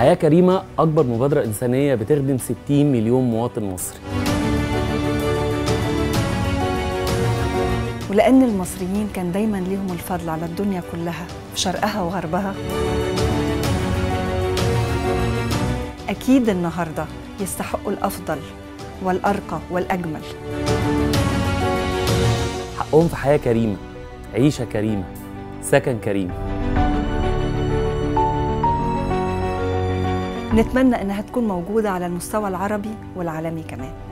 حياة كريمة أكبر مبادرة إنسانية بتخدم 60 مليون مواطن مصري ولأن المصريين كان دايما ليهم الفضل على الدنيا كلها في شرقها وغربها أكيد النهاردة يستحقوا الأفضل والأرقى والأجمل حقهم في حياة كريمة عيشة كريمة سكن كريم نتمنى إنها تكون موجودة على المستوى العربي والعالمي كمان